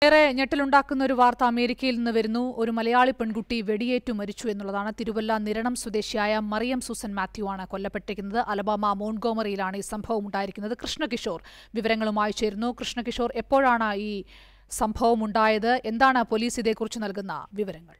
ഏറെ ഞെട്ടലുണ്ടാക്കുന്ന ഒരു വാർത്ത അമേരിക്കയിൽ നിന്ന് വരുന്നു ഒരു മലയാളി പെൺകുട്ടി വെടിയേറ്റു മരിച്ചു എന്നുള്ളതാണ് തിരുവല്ല നിരണം സ്വദേശിയായ മറിയം സൂസൻ മാത്യു ആണ് കൊല്ലപ്പെട്ടിരിക്കുന്നത് അലബാമ മോൺഗോമറിയിലാണ് ഈ സംഭവം ഉണ്ടായിരിക്കുന്നത് കൃഷ്ണകിഷോർ വിവരങ്ങളുമായി ചേരുന്നു കൃഷ്ണകിഷോർ എപ്പോഴാണ് ഈ സംഭവം ഉണ്ടായത് എന്താണ് പോലീസ് ഇതേക്കുറിച്ച് നൽകുന്ന വിവരങ്ങൾ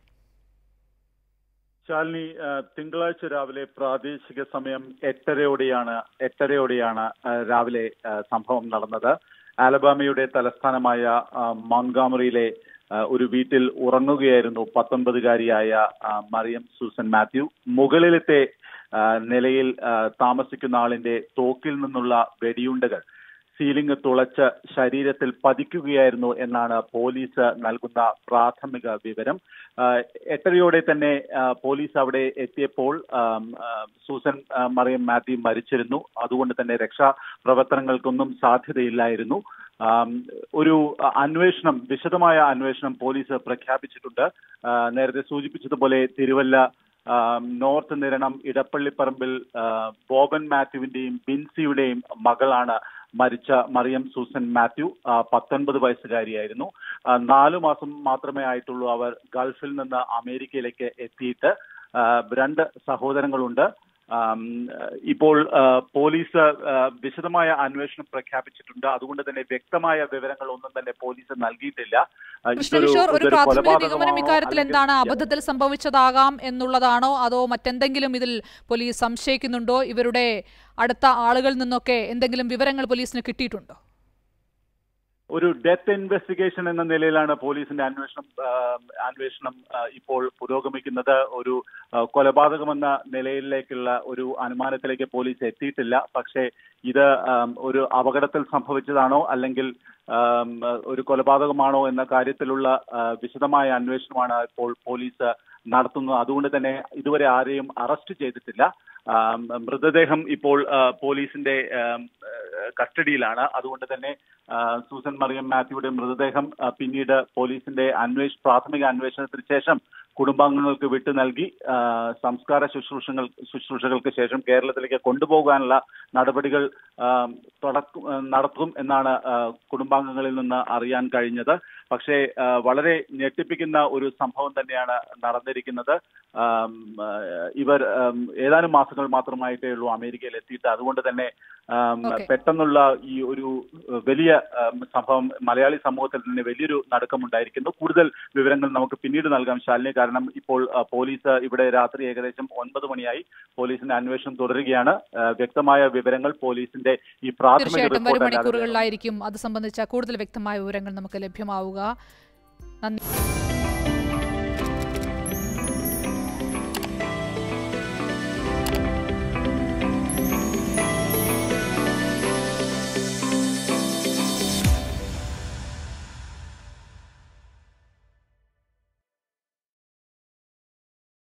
ശാലിനി ആ, തിങ്കളാഴ്ച രാവിലെ പ്രാദേശിക സമയം എട്ടരയോടെയാണ് എട്ടരയോടെയാണ് ആ, രാവിലെ ആ, സംഭവം നടന്നത് ആലബാമയുടെ തലസ്ഥാനമായ ആ, മോൺഗാമറിയിലെ ആ, ഒരു വീട്ടിൽ ഉറങ്ങുകയായിരുന്നു പത്തൊൻപതുകാരിയായ ആ, മറിയം സൂസൻ മാത്യു മുകളിലത്തെ ആ, നിലയിൽ ആ, താമസിക്കുന്ന ആളിന്റെ തോക്കിൽ നിന്നുള്ള വെടിയുണ്ടകൾ സീലിംഗ് തുളച്ച് ശരീരത്തിൽ പതിക്കുകയായിരുന്നു എന്നാണ് പോലീസ് നൽകുന്ന പ്രാഥമിക വിവരം ആ, എട്ടരയോടെ തന്നെ ആ, പോലീസ് അവിടെ എത്തിയപ്പോൾ ആം, ആ, സൂസൻ ആ, മറിയം മാത്യു മരിച്ചിരുന്നു അതുകൊണ്ട് തന്നെ രക്ഷാ പ്രവർത്തനങ്ങൾക്കൊന്നും സാധ്യതയില്ലായിരുന്നു ആം, ഒരു അന്വേഷണം വിശദമായ അന്വേഷണം പോലീസ് പ്രഖ്യാപിച്ചിട്ടുണ്ട് ആ, നേരത്തെ സൂചിപ്പിച്ചതുപോലെ തിരുവല്ല ആം, നോർത്ത് നിരണം ഇടപ്പള്ളിപ്പറമ്പിൽ ആ, ബോബൻ മാത്യുവിന്റെയും ബിൻസിയുടെയും മകളാണ് മരിച്ച മറിയം സൂസൻ മാത്യു ആ, പത്തൊൻപത് വയസ്സുകാരിയായിരുന്നു ആ, നാലു മാസം മാത്രമേ ആയിട്ടുള്ളൂ അവർ ഗൾഫിൽ നിന്ന് അമേരിക്കയിലേക്ക് എത്തിയിട്ട് ആ, രണ്ട് സഹോദരങ്ങളുണ്ട് ആം, ഇപ്പോൾ ആ, പോലീസ് ആ, വിശദമായ അന്വേഷണം പ്രഖ്യാപിച്ചിട്ടുണ്ട് അതുകൊണ്ട് തന്നെ വ്യക്തമായ വിവരങ്ങൾ ഒന്നും തന്നെ പോലീസ് നൽകിയിട്ടില്ല ആ, ഇതൊരു- കൃഷ്ണകിഷോർ ഒരു ഇതൊരു പ്രാഥമിക നിഗമനം കൊലപാതകമാണോ ഇക്കാര്യത്തിൽ അല്ലെങ്കിൽ- എന്താണ് അബദ്ധത്തിൽ സംഭവിച്ചതാകാം എന്നുള്ളതാണോ അതോ മറ്റെന്തെങ്കിലും ഇതിൽ പോലീസ് സംശയിക്കുന്നുണ്ടോ ഇവരുടെ അടുത്ത ആളുകളിൽ നിന്നൊക്കെ എന്തെങ്കിലും വിവരങ്ങൾ പോലീസിന് കിട്ടിയിട്ടുണ്ടോ ഒരു ഡെത്ത് ഇൻവെസ്റ്റിഗേഷൻ എന്ന നിലയിലാണ് പോലീസിന്റെ അന്വേഷണം ആ, അന്വേഷണം ആ, ഇപ്പോൾ പുരോഗമിക്കുന്നത് ഒരു ആ, കൊലപാതകമെന്ന നിലയിലേക്കുള്ള ഒരു അനുമാനത്തിലേക്ക് പോലീസ് എത്തിയിട്ടില്ല പക്ഷേ ഇത് ആം, ഒരു അപകടത്തിൽ സംഭവിച്ചതാണോ അല്ലെങ്കിൽ ആം, ഒരു കൊലപാതകമാണോ എന്ന കാര്യത്തിലുള്ള ആ, വിശദമായ അന്വേഷണമാണ് ഇപ്പോൾ പോലീസ് നടത്തുന്നത് അതുകൊണ്ട് തന്നെ ഇതുവരെ ആരെയും അറസ്റ്റ് ചെയ്തിട്ടില്ല ആം, മൃതദേഹം ഇപ്പോൾ ആ, പോലീസിന്റെ ആം, ആ, കസ്റ്റഡിയിലാണ് അതുകൊണ്ട് തന്നെ ആ, സൂസൻ മറിയം മാത്യുയുടെ മൃതദേഹം ആ, പിന്നീട് പോലീസിന്റെ അന്വേഷ പ്രാഥമിക അന്വേഷണത്തിന് ശേഷം കുടുംബാംഗങ്ങൾക്ക് വിട്ടു നൽകി ആ, സംസ്കാര ശുശ്രൂഷകൾ ശുശ്രൂഷകൾക്ക് ശേഷം കേരളത്തിലേക്ക് കൊണ്ടുപോകാനുള്ള നടപടികൾ ആ, തുടക്കും ആ, നടത്തും എന്നാണ് ആ, കുടുംബാംഗങ്ങളിൽ നിന്ന് അറിയാൻ കഴിഞ്ഞത് പക്ഷേ ആ, വളരെ ഞെട്ടിപ്പിക്കുന്ന ഒരു സംഭവം തന്നെയാണ് നടന്നിരിക്കുന്നത് ആം, ആ, ഇവർ ആം, ഏതാനും മാസങ്ങൾ മാത്രമായിട്ടേ ഉള്ളൂ അമേരിക്കയിൽ എത്തിയിട്ട് അതുകൊണ്ട് തന്നെ ആം, Okay. പെട്ടെന്നുള്ള ഈ ഒരു വലിയ ആം, സംഭവം മലയാളി സമൂഹത്തിൽ തന്നെ വലിയൊരു നടുക്കമുണ്ടായിരിക്കുന്നു കൂടുതൽ വിവരങ്ങൾ നമുക്ക് പിന്നീട് നൽകാം ശാലിനി കാരണം ഇപ്പോൾ ആ, പോലീസ് ഇവിടെ രാത്രി ഏകദേശം ഒൻപത് മണിയായി പോലീസിന്റെ അന്വേഷണം തുടരുകയാണ് ആ, വ്യക്തമായ വിവരങ്ങൾ പോലീസിന്റെ ഈ പ്രാഥമിക തീർച്ചയായിട്ടും വരും റിപ്പോർട്ട് അല്ലാതെ മണിക്കൂറുകളിലായിരിക്കും അത് സംബന്ധിച്ച കൂടുതൽ വ്യക്തമായ വിവരങ്ങൾ നമുക്ക് ലഭ്യമാവുക നന്ദി